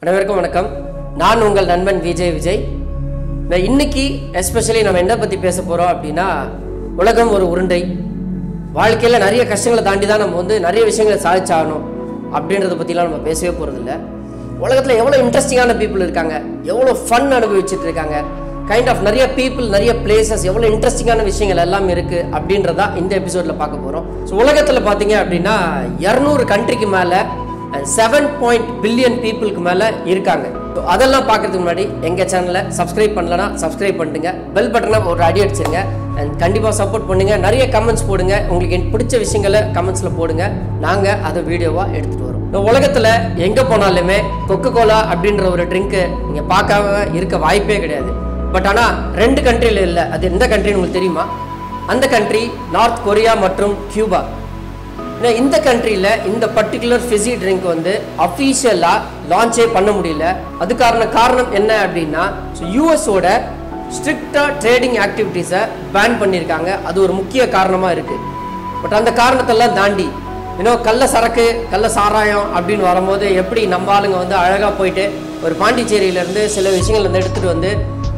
அனைவருக்கும் வணக்கம் நான் உங்கள் நண்பன் விஜய் விஜய் இந்த இன்னைக்கு எஸ்பெஷலி நம்ம என்ன பற்றி பேச போகிறோம் அப்படின்னா உலகம் ஒரு உருண்டை வாழ்க்கையில் நிறைய கஷ்டங்களை தாண்டி தான் நம்ம வந்து நிறைய விஷயங்களை சாதிச்சாகணும் அப்படின்றத பற்றிலாம் நம்ம பேசவே போகிறதில்ல உலகத்தில் எவ்வளோ இன்ட்ரெஸ்டிங்கான பீப்புள் இருக்காங்க எவ்வளோ ஃபன் அனுபவிச்சுட்டு இருக்காங்க கைண்ட் ஆஃப் நிறைய பீப்புள் நிறைய பிளேசஸ் எவ்வளோ இன்ட்ரெஸ்டிங்கான விஷயங்கள் எல்லாம் இருக்குது அப்படின்றதா இந்த எபிசோடில் பார்க்க போகிறோம் ஸோ உலகத்தில் பார்த்தீங்க அப்படின்னா இரநூறு கண்ட்ரிக்கு மேலே செவன் பாயிண்ட் பில்லியன் பீப்புளுக்கு மேலே இருக்காங்க So, அதெல்லாம் பார்க்கறதுக்கு முன்னாடி எங்கள் சேனலை சப்ஸ்கிரைப் பண்ணலனா சப்ஸ்கிரைப் பண்ணிட்டுங்க பெல் பட்டனை ஒரு அடி அடிச்சிருங்க அண்ட் கண்டிப்பாக சப்போர்ட் பண்ணுங்க நிறைய கமெண்ட்ஸ் போடுங்க உங்களுக்கு எனக்கு பிடிச்ச விஷயங்களை கமெண்ட்ஸில் போடுங்க நாங்கள் அதை வீடியோவாக எடுத்துகிட்டு வரோம் இந்த உலகத்தில் எங்கே போனாலுமே கொக்கோ கோலா அப்படின்ற ஒரு ட்ரிங்க்கு நீங்கள் பார்க்காம இருக்க வாய்ப்பே கிடையாது பட் ஆனால் ரெண்டு கண்ட்ரியில் இல்லை அது எந்த கண்ட்ரின்னு உங்களுக்கு தெரியுமா அந்த கண்ட்ரி நார்த் கொரியா மற்றும் கியூபா ஏன்னா இந்த கண்ட்ரியில் இந்த பர்டிகுலர் ஃபிஸி ட்ரிங்க் வந்து அஃபீஷியலாக லான்ச்சே பண்ண முடியல அதுக்கான காரணம் என்ன அப்படின்னா ஸோ யூஎஸோட ஸ்ட்ரிக்டாக ட்ரேடிங் ஆக்டிவிட்டீஸை பேன் பண்ணியிருக்காங்க அது ஒரு முக்கிய காரணமாக இருக்குது பட் அந்த காரணத்தெல்லாம் தாண்டி இன்னும் கள்ள சரக்கு கள்ள சாராயம் அப்படின்னு வரும்போது எப்படி நம்ம ஆளுங்க வந்து அழகாக போயிட்டு ஒரு பாண்டிச்சேரியிலேருந்து சில விஷயங்கள் வந்து எடுத்துகிட்டு வந்து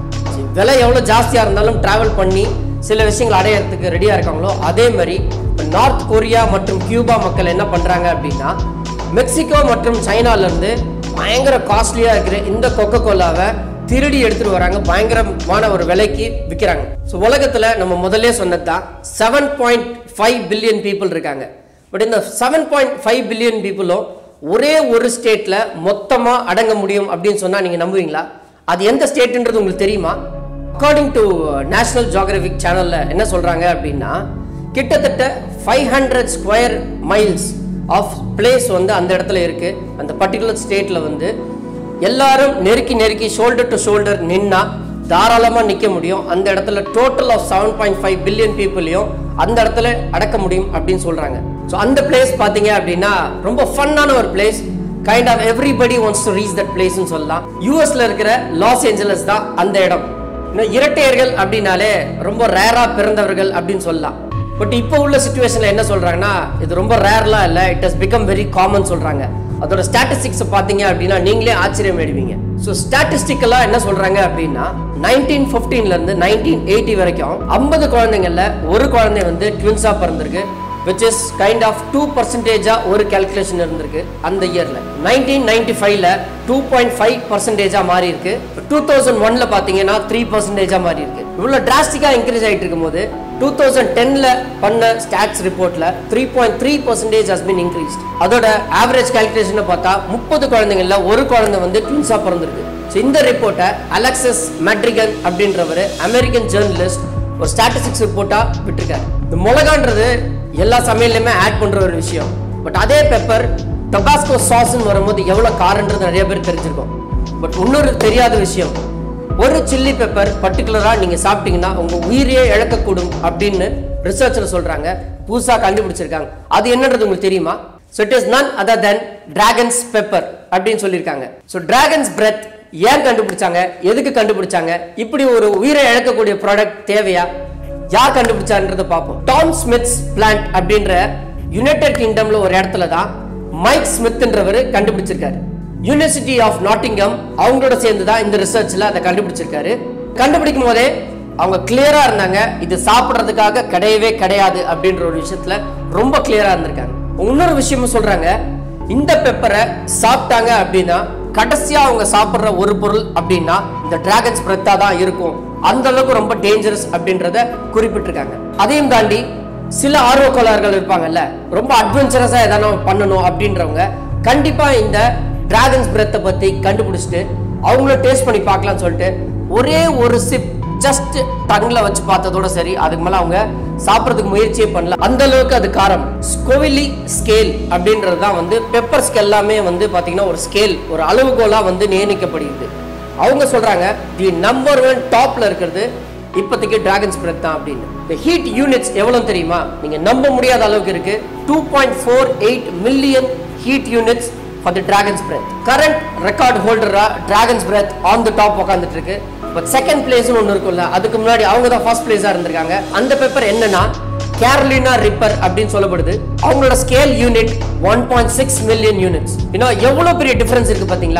விலை எவ்வளோ ஜாஸ்தியாக இருந்தாலும் ட்ராவல் பண்ணி சில விஷயங்கள் அடையிறதுக்கு ரெடியாக இருக்காங்களோ அதே மாதிரி இப்போ நார்த் கொரியா மற்றும் கியூபா மக்கள் என்ன பண்ணுறாங்க அப்படின்னா மெக்சிகோ மற்றும் சைனாலேருந்து பயங்கர காஸ்ட்லியாக இருக்கிற இந்த கொக்கோ கோலாவை திருடி எடுத்துட்டு வராங்க பயங்கரமான ஒரு விலைக்கு விற்கிறாங்க ஸோ உலகத்தில் நம்ம முதல்ல சொன்னது தான் seven point five billion people இருக்காங்க பட் இந்த செவன் பாயிண்ட் ஃபைவ் பில்லியன் பீப்புளும் ஒரே ஒரு ஸ்டேட்டில் மொத்தமாக அடங்க முடியும் அப்படின்னு சொன்னால் நீங்கள் நம்புவீங்களா அது எந்த ஸ்டேட்டுன்றது உங்களுக்கு தெரியுமா அக்கார்டிங் டு நேஷனல் ஜியாகிரபிக் சேனலில் என்ன சொல்கிறாங்க அப்படின்னா கிட்டத்தட்ட five hundred square miles of place வந்து அந்த இடத்துல இருக்குது அந்த பர்டிகுலர் ஸ்டேட்டில் வந்து எல்லாரும் நெருக்கி நெருக்கி ஷோல்டர் டு ஷோல்டர் நின்னா தாராளமாக நிற்க முடியும் அந்த இடத்துல total of seven point five billion பீப்புளையும் அந்த இடத்துல அடக்க முடியும் அப்படின்னு சொல்கிறாங்க ஸோ அந்த பிளேஸ் பார்த்தீங்க அப்படின்னா ரொம்ப ஃபன்னான ஒரு place kind of everybody once to reach that பிளேஸ்னு சொல்லலாம் யூஎஸ்ல இருக்கிற லாஸ் ஏஞ்சலஸ் தான் அந்த இடம் இன்னும் இரட்டையர்கள் அப்படின்னாலே ரொம்ப ரேரா பிறந்தவர்கள் அப்படின்னு சொல்லலாம் பட் இப்போ உள்ள சுச்சுவேஷன்ல என்ன சொல்றாங்கன்னா இது ரொம்ப ரேர்லாம் இல்லை it has become very common சொல்றாங்க அதோட ஸ்டாட்டிஸ்டிக்ஸ் பார்த்தீங்க அப்படின்னா நீங்களே ஆச்சரியம் அடைவீங்க ஸோ ஸ்டாட்டிஸ்டிக்கலாக என்ன சொல்றாங்க அப்படின்னா நைன்டீன் ஃபிஃப்டீன்ல இருந்து நைன்டீன் எயிட்டி வரைக்கும் ஐம்பது குழந்தைங்கள்ல ஒரு குழந்தை வந்து ட்வின்ஸா பிறந்திருக்கு which is kind of two பர்சன்டேஜாக ஒரு கேல்குலேஷன் இருந்திருக்கு அந்த இயரில் நைன்டீன் நைன்டி ஃபைவ்ல டூ பாயிண்ட் ஃபைவ் பர்சன்டேஜாக மாறி இருக்கு டூ தௌசண்ட் ஒன்ல பார்த்தீங்கன்னா த்ரீ பர்சன்டேஜாக மாறி இருக்கு இவ்வளோ டிராஸ்டிக்காக இன்க்ரீஸ் ஆகிட்டு இருக்கும்போது டூ தௌசண்ட் டென்ல பண்ண ஸ்டாட்ஸ் ரிப்போர்ட்ல three point three percentage has been increased அதோட ஆவரேஜ் கேல்குலேஷனை பார்த்தா முப்பது குழந்தைங்கள்ல ஒரு குழந்தை வந்து ட்வின்ஸாக பிறந்திருக்கு ஸோ இந்த ரிப்போர்ட்டை அலெக்சஸ் மெட்ரிகன் அப்படின்றவர் அமெரிக்கன் ஜேர்னலிஸ்ட் ஒரு ஸ்டாட்டிஸ்டிக்ஸ் ரிப்போர்ட்டா விட்டுருக்காரு இந்த மிளகான்றது எல்லா சமையல்லையுமே ஆட் பண்ற ஒரு விஷயம் பட் அதே பெப்பர் டொபாஸ்கோ சாஸ்ன்னு வரும்போது எவ்வளவு காரன்றது நிறைய பேர் தெரிஞ்சிருக்கும் பட் இன்னொரு தெரியாத விஷயம் ஒரு சில்லி பெப்பர் பர்டிகுலரா நீங்க சாப்பிட்டீங்கன்னா உங்க உயிரையே இழக்கக்கூடும் அப்படின்னு ரிசர்ச்ல சொல்றாங்க புதுசா கண்டுபிடிச்சிருக்காங்க அது என்னன்றது உங்களுக்கு தெரியுமா so it is none other than dragon's pepper அப்படின்னு சொல்லியிருக்காங்க ஸோ டிராகன்ஸ் பிரெத் ஏன் கண்டுபிடிச்சாங்க எதுக்கு கண்டுபிடிச்சாங்க இப்படி ஒரு உயிரை இழக்கக்கூடிய ப்ராடக்ட் தேவையா யார் கண்டுபிடிச்சான்றத பார்ப்போம் டாம் ஸ்மித்ஸ் பிளான்ட் அப்படின்ற யுனைடெட் கிங்டம்ல ஒரு இடத்துல தான் மைக் ஸ்மித்ன்றவர் கண்டுபிடிச்சிருக்காரு யூனிவர்சிட்டி ஆஃப் நாட்டிங்கம் அவங்களோட சேர்ந்து தான் இந்த ரிசர்ச்ல அதை கண்டுபிடிச்சிருக்காரு கண்டுபிடிக்கும் போதே அவங்க கிளியரா இருந்தாங்க இது சாப்பிட்றதுக்காக கிடையவே கிடையாது அப்படின்ற ஒரு விஷயத்துல ரொம்ப கிளியரா இருந்திருக்காங்க இன்னொரு விஷயமும் சொல்றாங்க இந்த பெப்பரை சாப்பிட்டாங்க அப்படின்னா கடைசியா அவங்க சாப்பிடுற ஒரு பொருள் அப்படின்னா இந்த டிராகன்ஸ் பிரெத்தா தான் இருக்கும் அந்த அளவுக்கு ரொம்ப டேஞ்சரஸ் அப்படின்றத குறிப்பிட்டிருக்காங்க அதையும் தாண்டி சில ஆர்வ கோளாறுகள் இருப்பாங்கல்ல ரொம்ப அட்வென்ச்சரஸா எதனா பண்ணணும் அப்படின்றவங்க கண்டிப்பா இந்த டிராகன்ஸ் பிரெத்தை பத்தி கண்டுபிடிச்சிட்டு அவங்களும் டேஸ்ட் பண்ணி பார்க்கலாம்னு சொல்லிட்டு ஒரே ஒரு சிப் ஜஸ்ட் டங்ல வச்சு பார்த்ததோட சரி அதுக்கு மேல அவங்க சாப்பிட்றதுக்கு முயற்சியே பண்ணல அந்த அளவுக்கு அது காரம் ஸ்கோவிலி ஸ்கேல் அப்படின்றது தான் வந்து பெப்பர்ஸ்க்கு எல்லாமே வந்து பாத்தீங்கன்னா ஒரு ஸ்கேல் ஒரு அளவுகோலா வந்து நியமிக்கப்படுகிறது அவங்க சொல்றாங்க தி நம்பர் ஒன் டாப்ல இருக்கிறது இப்போதைக்கு டிராகன்ஸ் பிரெத் தான் அப்படின்னு இந்த ஹீட் யூனிட்ஸ் எவ்வளவு தெரியுமா நீங்க நம்ப முடியாத அளவுக்கு இருக்கு two point four eight million heat units for the dragon's breath current record ஹோல்டரா dragon's breath on the top உட்காந்துட்டு இருக்கு பட் செகண்ட் பிளேஸ்னு ஒன்று இருக்கும்ல அதுக்கு முன்னாடி அவங்க தான் ஃபர்ஸ்ட் பிளேஸா இருந்திருக்காங்க அந்த பேப்பர் என்னன்னா கேரளினா ரிப்பர் அப்படின்னு சொல்லப்படுது அவங்களோட scale unit one point six million units இன்னும் எவ்வளவு பெரிய டிஃபரன்ஸ் இருக்கு பாத்தீங்களா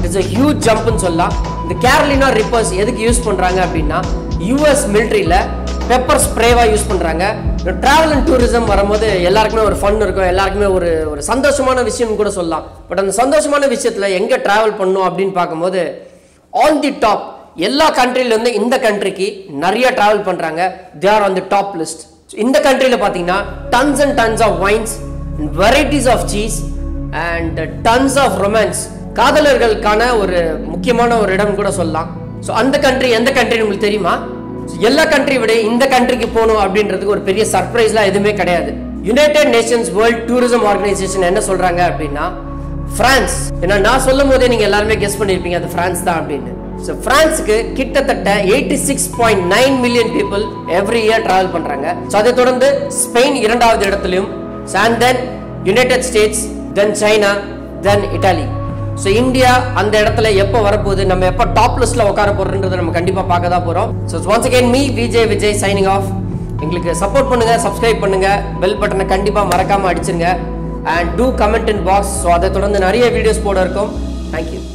இட்ஸ் a ஹியூஜ் ஜம்ப்னு சொல்லலாம் இந்த கேரளினா ரிப்பர்ஸ் எதுக்கு யூஸ் பண்ணுறாங்க அப்படின்னா யூஎஸ் மிலிட்ரியில் பெப்பர் ஸ்ப்ரேவாக யூஸ் பண்ணுறாங்க ட்ராவல் அண்ட் டூரிசம் வரும்போது எல்லாருக்குமே ஒரு ஃபன் இருக்கும் எல்லாருக்குமே ஒரு ஒரு சந்தோஷமான விஷயம்னு கூட சொல்லலாம் பட் அந்த சந்தோஷமான விஷயத்தில் எங்கே ட்ராவல் பண்ணணும் அப்படின்னு பார்க்கும்போது ஆன் தி டாப் எல்லா கண்ட்ரிலேருந்து இந்த கண்ட்ரிக்கு நிறைய ட்ராவல் பண்ணுறாங்க they are on the top list இந்த கண்ட்ரியில் பார்த்தீங்கன்னா tons and tons of wines varieties of cheese and tons of romance காதலர்களுக்கான ஒரு முக்கியமான ஒரு இடம் கூட சொல்லலாம் ஸோ அந்த கண்ட்ரி எந்த கண்ட்ரின்னு உங்களுக்கு தெரியுமா So, எல்லா கண்ட்ரி விட இந்த கண்ட்ரிக்கு போகணும் அப்படின்றதுக்கு ஒரு பெரிய சர்ப்ரைஸ்லாம் எதுவுமே கிடையாது United Nations World Tourism Organisation என்ன சொல்றாங்க அப்படின்னா பிரான்ஸ் ஏன்னா நான் சொல்லும் போதே நீங்க எல்லாருமே கெஸ் பண்ணிருப்பீங்க அது பிரான்ஸ் தான் அப்படின்னு ஸோ பிரான்ஸுக்கு கிட்டத்தட்ட eighty six point nine million people every year travel பண்றாங்க ஸோ அதை தொடர்ந்து ஸ்பெயின் இரண்டாவது இடத்துலையும் and then United States then China then Italy so India அந்த இடத்துல எப்போ வரப்போகுது நம்ம எப்போ டாப் லிஸ்ட்ல உட்கார போறோன்றதை நம்ம கண்டிப்பாக பார்க்க தான் போகிறோம் so once again me Vijay Vijay signing off எங்களுக்கு சப்போர்ட் பண்ணுங்க சப்ஸ்கிரைப் பண்ணுங்க பெல் பட்டனை கண்டிப்பாக மறக்காம அடிச்சிருங்க and do comment in box so அதை தொடர்ந்து நிறைய வீடியோஸ் போட இருக்கும் தேங்க்யூ